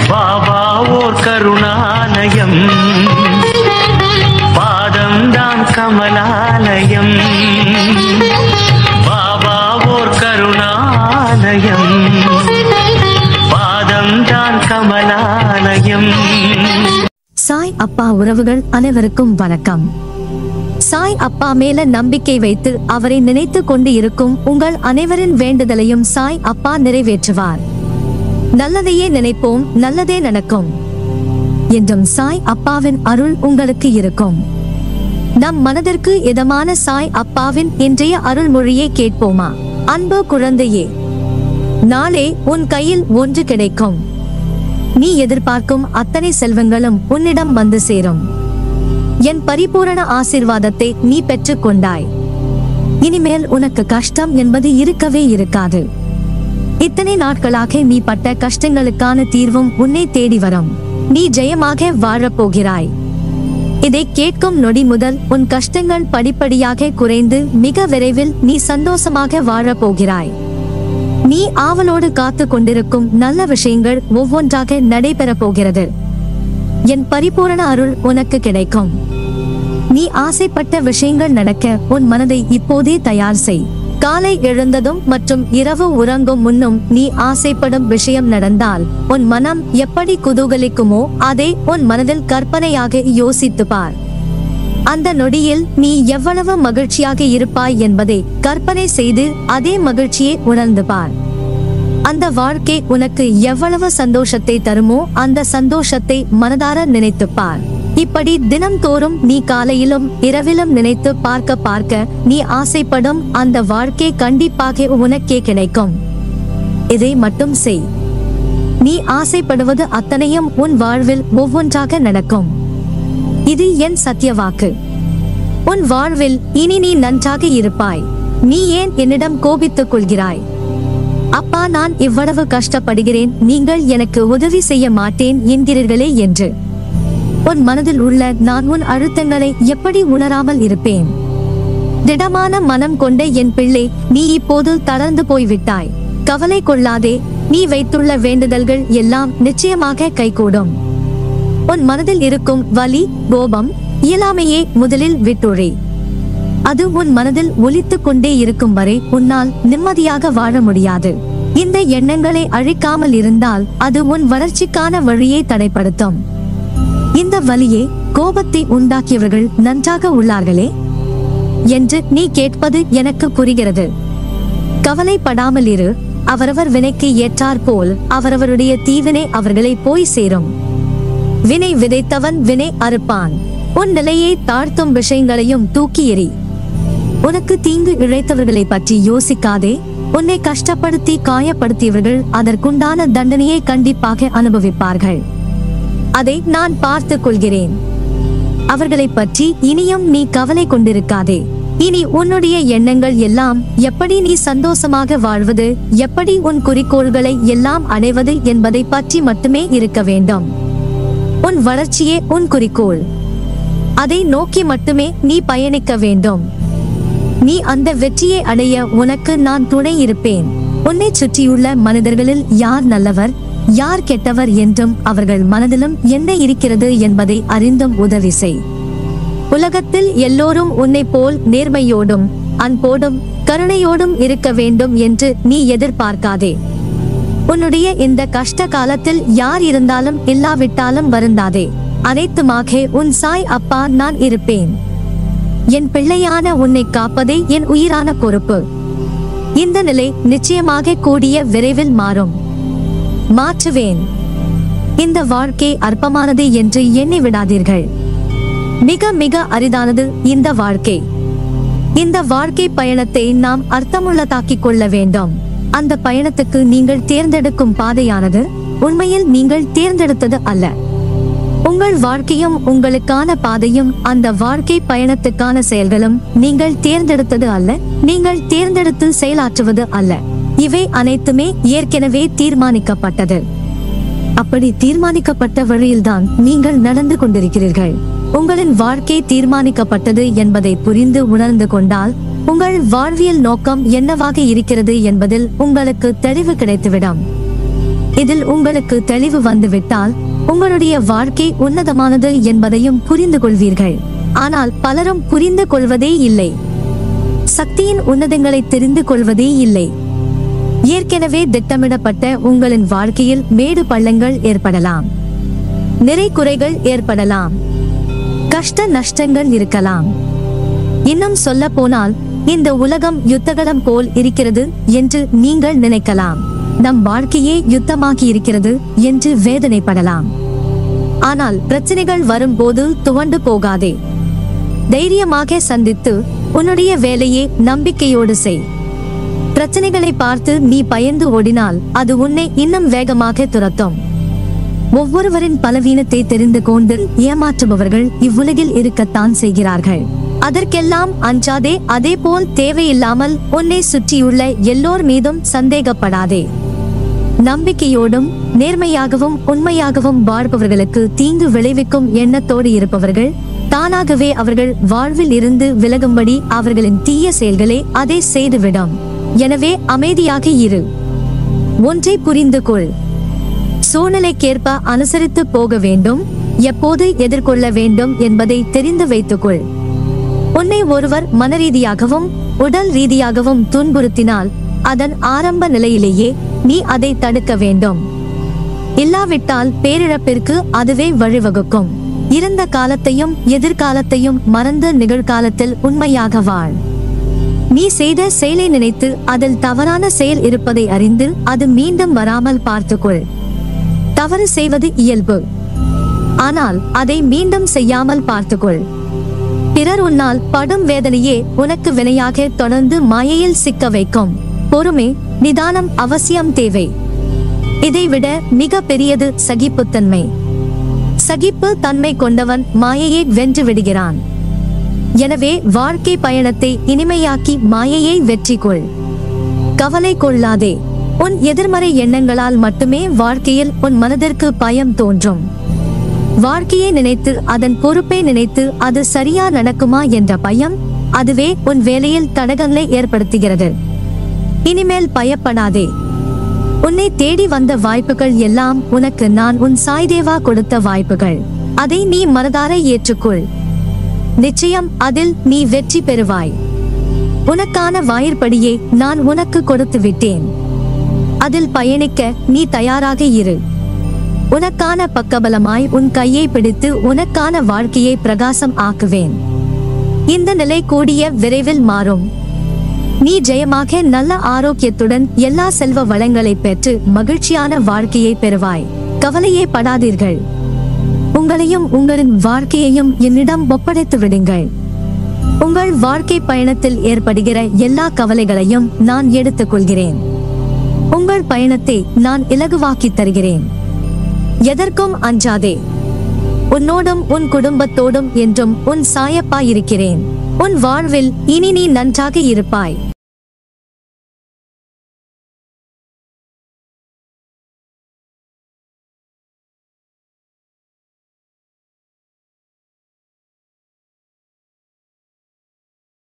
பாபா ஓர் கருணாலயம் பாதம்தான் கமலாலயம் பாபா ஓர் கருணாலயம் பாதம்தான் கமலாலயம் சாய் அப்பா உறவுகள் அனைவருக்கும் வணக்கம் சாய் அப்பா மேல நம்பிக்கை வைத்து அவரை நினைத்து கொண்டு இருக்கும் உங்கள் அனைவரின் வேண்டுதலையும் சாய் அப்பா நிறைவேற்றுவார் நல்லதையே நினைப்போம் நல்லதே நடக்கும் என்றும் சாய் அப்பாவின் அருள் உங்களுக்கு இருக்கும் நம் மனதிற்கு இதமான சாய் அப்பாவின் இன்றைய அருள்மொழியை கேட்போமா அன்பு குழந்தையே நாளே உன் கையில் ஒன்று கிடைக்கும் நீ எதிர்பார்க்கும் அத்தனை செல்வங்களும் உன்னிடம் வந்து சேரும் என் பரிபூரண ஆசீர்வாதத்தை நீ பெற்றுக் கொண்டாய் இனிமேல் உனக்கு கஷ்டம் என்பது இருக்கவே இருக்காது இத்தனை நாட்களாக நீ பட்ட கஷ்டங்களுக்கான தீர்வும் உன்னை தேடி வரும் நீ ஜெயமாக வாழப் போகிறாய் இதை கேட்கும் நொடி முதல் உன் கஷ்டங்கள் படிப்படியாக குறைந்து மிக விரைவில் நீ சந்தோஷமாக வாழப் போகிறாய் நீ ஆவலோடு காத்து கொண்டிருக்கும் நல்ல விஷயங்கள் ஒவ்வொன்றாக நடைபெறப் போகிறது என் பரிபூரண அருள் உனக்கு கிடைக்கும் நீ ஆசைப்பட்ட விஷயங்கள் நடக்க உன் மனதை இப்போதே தயார் செய் காலை எழுந்ததும் மற்றும் இரவு உறங்கும் முன்னும் நீ ஆசைப்படும் விஷயம் நடந்தால் உன் மனம் எப்படி குதூகலிக்குமோ அதை உன் மனதில் கற்பனையாக யோசித்து பார் அந்த நொடியில் நீ எவ்வளவு மகிழ்ச்சியாக இருப்பாய் என்பதை கற்பனை செய்து அதே மகிழ்ச்சியை உணர்ந்து பார் அந்த வாழ்க்கை உனக்கு எவ்வளவு சந்தோஷத்தை தருமோ அந்த சந்தோஷத்தை மனதார நினைத்துப் பார் இப்படி தினம்தோறும் நீ காலையிலும் இரவிலும் நினைத்து பார்க்க பார்க்க நீ ஆசைப்படும் அந்த வாழ்க்கை கண்டிப்பாக உனக்கே கிடைக்கும் இதை மட்டும் செய் நீ ஆசைப்படுவது அத்தனையும் உன் வாழ்வில் ஒவ்வொன்றாக நடக்கும் இது என் சத்திய வாக்கு உன் வாழ்வில் இனி நீ நன்றாக இருப்பாய் நீ ஏன் என்னிடம் கோபித்துக் கொள்கிறாய் அப்பா நான் இவ்வளவு கஷ்டப்படுகிறேன் நீங்கள் எனக்கு உதவி செய்ய மாட்டேன் என்கிறீர்களே என்று உன் மனதில் உள்ள நான் உன் அழுத்தங்களை எப்படி உணராமல் இருப்பேன் திடமான மனம் கொண்ட என் பிள்ளை நீ இப்போது தளர்ந்து போய்விட்டாய் கவலை கொள்ளாதே நீ வைத்துள்ள வேண்டுதல்கள் எல்லாம் நிச்சயமாக கைகூடும் உன் மனதில் இருக்கும் வலி கோபம் இயலாமையே முதலில் விட்டுழி அது உன் மனதில் ஒலித்துக் கொண்டே இருக்கும் வரை உன்னால் நிம்மதியாக வாழ முடியாது இந்த எண்ணங்களை அழிக்காமல் இருந்தால் அது உன் வளர்ச்சிக்கான வழியை தடைப்படுத்தும் இந்த வலியை கோபத்தை உண்டாக்கியவர்கள் நன்றாக உள்ளார்களே என்று நீ கேட்பது எனக்கு புரிகிறது கவலைப்படாமல் இரு அவரவர் வினைக்கு ஏற்றார் போல் அவரவருடைய தீவினை அவர்களை போய் சேரும் வினை விதைத்தவன் வினை அறுப்பான் உன் நிலையை தாழ்த்தும் விஷயங்களையும் தூக்கி எறி உனக்கு தீங்கு இழைத்தவர்களை பற்றி யோசிக்காதே உன்னை கஷ்டப்படுத்தி காயப்படுத்தியவர்கள் அதற்குண்டான தண்டனையை கண்டிப்பாக அனுபவிப்பார்கள் அதை நான் பார்த்துக் கொள்கிறேன் அவர்களை பற்றி இனியும் நீ கவலை கொண்டிருக்காதே இனி உன்னுடைய எண்ணங்கள் எல்லாம் எப்படி நீ சந்தோஷமாக வாழ்வது எப்படி உன் குறிக்கோள்களை எல்லாம் அடைவது என்பதை பற்றி மட்டுமே இருக்க வேண்டும் உன் வளர்ச்சியே உன் குறிக்கோள் அதை நோக்கி மட்டுமே நீ பயணிக்க வேண்டும் நீ அந்த வெற்றியை அடைய உனக்கு நான் துணை இருப்பேன் உன்னை சுற்றியுள்ள மனிதர்களில் யார் நல்லவர் யார் கெட்டவர் என்றும் அவர்கள் மனதிலும் என்ன இருக்கிறது என்பதை அறிந்தும் உதவி செய் உலகத்தில் எல்லோரும் உன்னை போல் நேர்மையோடும் அன்போடும் கருணையோடும் இருக்க வேண்டும் என்று நீ எதிர்பார்க்காதே உன்னுடைய இந்த கஷ்ட காலத்தில் யார் இருந்தாலும் இல்லாவிட்டாலும் வருந்தாதே அனைத்துமாக உன் சாய் அப்பா நான் இருப்பேன் என் பிள்ளையான உன்னை காப்பதே என் உயிரான பொறுப்பு இந்த நிலை நிச்சயமாக கூடிய விரைவில் மாறும் மாற்றுவேன் இந்த வாழ்க்கை அற்பமானது என்று எண்ணி விடாதீர்கள் மிக மிக அரிதானது இந்த வாழ்க்கை இந்த வாழ்க்கை பயணத்தை நாம் அர்த்தமுள்ளதாக்கிக் கொள்ள வேண்டும் அந்த பயணத்துக்கு நீங்கள் தேர்ந்தெடுக்கும் பாதையானது உண்மையில் நீங்கள் தேர்ந்தெடுத்தது அல்ல உங்கள் வாழ்க்கையும் உங்களுக்கான பாதையும் அந்த வாழ்க்கை பயணத்துக்கான செயல்களும் நீங்கள் தேர்ந்தெடுத்தது அல்ல நீங்கள் தேர்ந்தெடுத்து செயலாற்றுவது அல்ல இவை அனைத்துமே ஏற்கனவே தீர்மானிக்கப்பட்டது அப்படி தீர்மானிக்கப்பட்ட வழியில்தான் நீங்கள் நடந்து கொண்டிருக்கிறீர்கள் உங்களின் வாழ்க்கை தீர்மானிக்கப்பட்டது என்பதை புரிந்து உணர்ந்து கொண்டால் உங்கள் வாழ்வியல் நோக்கம் என்னவாக இருக்கிறது என்பதில் உங்களுக்கு தெளிவு கிடைத்துவிடும் இதில் உங்களுக்கு தெளிவு வந்துவிட்டால் உங்களுடைய வாழ்க்கை உன்னதமானது என்பதையும் புரிந்து கொள்வீர்கள் ஆனால் பலரும் புரிந்து கொள்வதே இல்லை சக்தியின் உன்னதங்களை தெரிந்து கொள்வதே இல்லை ஏற்கனவே திட்டமிடப்பட்ட உங்களின் வாழ்க்கையில் மேடு பள்ளங்கள் ஏற்படலாம் நிறை குறைகள் ஏற்படலாம் கஷ்ட நஷ்டங்கள் இருக்கலாம் இன்னும் சொல்ல போனால் இந்த உலகம் யுத்தகலம் போல் இருக்கிறது என்று நீங்கள் நினைக்கலாம் நம் வாழ்க்கையே யுத்தமாகி இருக்கிறது என்று வேதனைப்படலாம் ஆனால் பிரச்சனைகள் வரும்போது துவண்டு போகாதே தைரியமாக சந்தித்து உன்னுடைய வேலையை நம்பிக்கையோடு செய் பிரச்சனைகளை பார்த்து நீ பயந்து ஓடினால் அது உன்னை இன்னும் வேகமாக துரத்தும் ஒவ்வொருவரின் பலவீனத்தை தெரிந்து கொண்டு ஏமாற்றுபவர்கள் இவ்வுலகில் இருக்கத்தான் செய்கிறார்கள் அதற்கெல்லாம் அஞ்சாதே அதேபோல் தேவையில்லாமல் உன்னை சுற்றியுள்ள எல்லோர் மீதும் சந்தேகப்படாதே நம்பிக்கையோடும் நேர்மையாகவும் உண்மையாகவும் வாழ்பவர்களுக்கு தீங்கு விளைவிக்கும் எண்ணத்தோடு இருப்பவர்கள் தானாகவே அவர்கள் வாழ்வில் இருந்து விலகும்படி அவர்களின் தீய செயல்களே அதை செய்துவிடும் எனவே அமைதியாக இரு ஒன்றை புரிந்து கொள் சூழ்நிலைக்கேற்ப அனுசரித்து போக வேண்டும் எப்போது எதிர்கொள்ள வேண்டும் என்பதை தெரிந்து வைத்துக்கொள் உன்னை ஒருவர் மனரீதியாகவும் உடல் ரீதியாகவும் துன்புறுத்தினால் அதன் ஆரம்ப நிலையிலேயே நீ அதை தடுக்க வேண்டும் இல்லாவிட்டால் பேரிழப்பிற்கு அதுவே வழிவகுக்கும் இறந்த காலத்தையும் எதிர்காலத்தையும் மறந்து நிகழ்காலத்தில் உண்மையாக வாழ் நீ செய்த செயலை நினைத்து அதில் தவறான செயல் இருப்பதை அறிந்து அது மீண்டும் வராமல் பார்த்துக்கொள் தவறு செய்வது இயல்பு ஆனால் அதை மீண்டும் செய்யாமல் பார்த்துக்கொள் பிறர் உன்னால் படும் வேதனையே உனக்கு வினையாக தொடர்ந்து மாயையில் சிக்க வைக்கும் பொறுமை நிதானம் அவசியம் தேவை இதைவிட மிக பெரியது சகிப்புத்தன்மை சகிப்பு தன்மை கொண்டவன் மாயையை வென்று விடுகிறான் எனவே வாழ்க்கை பயணத்தை இனிமையாக்கி மாயையை வெற்றி கொள் கவலை கொள்ளாதே உன் எதிர்மறை எண்ணங்களால் மட்டுமே வாழ்க்கையில் உன் மனதிற்கு பயம் தோன்றும் வாழ்க்கையை நினைத்து அதன் பொறுப்பை நினைத்து அது சரியா நடக்குமா என்ற பயம் அதுவே உன் வேலையில் தடகங்களை ஏற்படுத்துகிறது இனிமேல் பயப்படாதே உன்னை தேடி வந்த வாய்ப்புகள் எல்லாம் உனக்கு நான் உன் சாய்தேவா கொடுத்த வாய்ப்புகள் அதை நீ மனதார ஏற்றுக்கொள் நிச்சயம் அதில் நீ வெற்றி பெறுவாய் உனக்கான வாயிற்படியை நான் உனக்கு கொடுத்து விட்டேன் அதில் பயணிக்க நீ தயாராக இரு உனக்கான பக்கபலமாய் உன் கையை பிடித்து உனக்கான வாழ்க்கையை பிரகாசம் ஆக்குவேன் இந்த நிலை கூடிய விரைவில் மாறும் நீ ஜெயமாக நல்ல ஆரோக்கியத்துடன் எல்லா செல்வ வளங்களை பெற்று மகிழ்ச்சியான வாழ்க்கையை பெறுவாய் கவலையே படாதீர்கள் உங்களையும் உங்களின் வாழ்க்கையையும் என்னிடம் ஒப்படைத்து விடுங்கள் உங்கள் வாழ்க்கை பயணத்தில் ஏற்படுகிற எல்லா கவலைகளையும் நான் எடுத்துக் கொள்கிறேன் உங்கள் பயணத்தை நான் இலகுவாக்கித் தருகிறேன் எதற்கும் அஞ்சாதே உன்னோடும் உன் குடும்பத்தோடும் என்றும் உன் சாயப்பாய் இருக்கிறேன் உன் வாழ்வில் இனி நீ நன்றாக இருப்பாய்